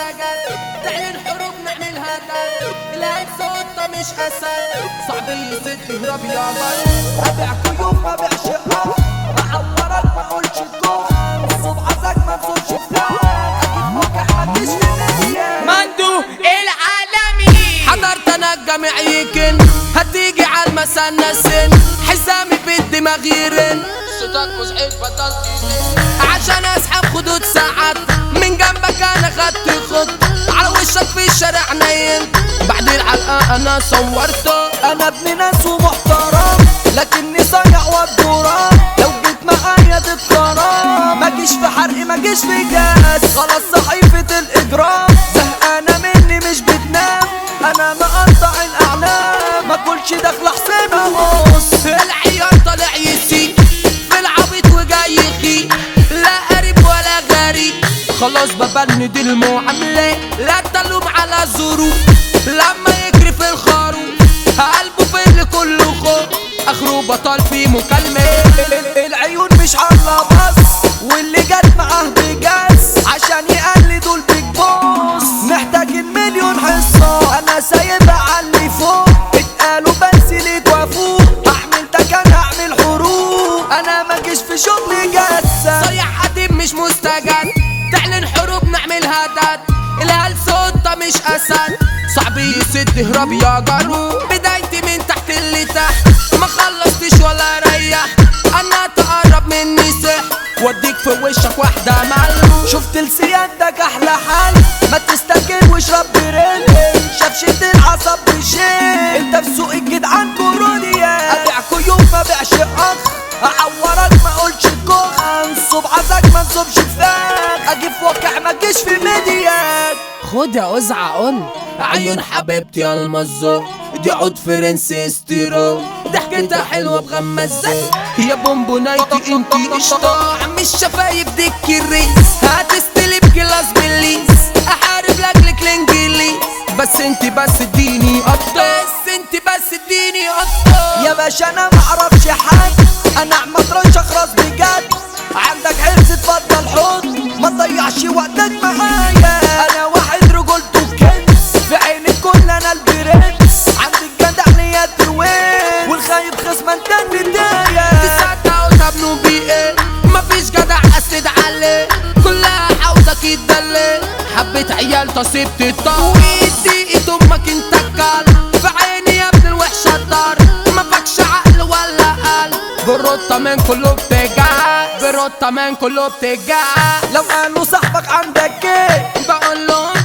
مستجد تعلن حروب نعمل هدد الهيد صوتة مش اسد صعب يسد يهرب يا بل ابيع كيوب ما بيعش حق اعورك ما اقولش كوخ صبعتك ما تزورش فلاح اجيب وجع ما تجيش في مندو العالمي حضرت انا الجامع يكن هتيجي على المسنة سن حزامي بالدماغ يرن صوتك مزعج بطل عشان اسحب خدود ساعات من جنبك انا خدت خط على وشك في الشارع نايم بعد العلقة انا صورته انا ابن ناس ومحترم لكني صايع وبدوران لو جيت معايا تتكرم ما جيش في حرق ما جيش في جاس خلاص صحيفة الاجرام زهقانة مني مش بتنام انا مقطع الاعنام ما كلش داخل حسين ابص العيال طالع يسي في العبيط وجاي يخي لا قريب ولا غريب خلاص ببند المعاملة لا تلوم على ظروف لما يجري في الخروف قلبه في اللي كله خوف اخره بطل في مكالمة العيون مش عاملة بس واللي جت معاه بجاز عشان يقلدوا البيج بوس محتاجين مليون حصة انا سايبها على اللي فوق اتقالوا بس ليه توافوق هعمل ده كان هعمل حروب انا ما جيش في شغل جسة صيح قديم مش مستجد تعلن حروب نعمل هدد الهل صوتة مش اسد صعب يسد هرب يا جارو بدايتي من تحت اللي تحت ما خلصتش ولا ريح انا تقرب مني سح واديك في وشك واحدة ملو شفت لسيادتك احلى حل ما تستكن واشرب بريل شفشة العصب بشيل انت في سوق الجدعان كورونيا ابيع كيوب ما بيعش اخ اعورك ما اقولش كوخ انصب عزك ما انصبش فاك اجي في واقع ما تجيش في ميديات خد يا أزعة قول عيون حبيبتي يا المزو دي عود فرنسي استيرو ضحكتها حلوة بغمزات يا بونبونايتي انتي قشطة عم الشفايف ديك الريس هتستلم كلاس بالليس احارب لاجلك الانجليز بس انتي بس اديني قطة بس انتي بس اديني قطة يا باشا انا ما اعرفش حد انا احمد رش اخرس بجد عندك عرس اتفضل حط ما تضيعش وقتك معايا انا واحد رجولته كنز في عين الكل انا البرنس عندك جدع نيات وين والخايب خصم انت البداية تسعة وتبنوا بيه ايه مفيش جدع اسد عليه كلها عاوزك يتدلل حبة عيال تصيب تطار وايدي ايد امك انت الكل في عيني يا ابن الوحشة الدار ما فكش عقل ولا قلب بالرطة من كله بتجع بالرطة من كله بتجع لو قالوا صاحبك عندك ايه بقول لهم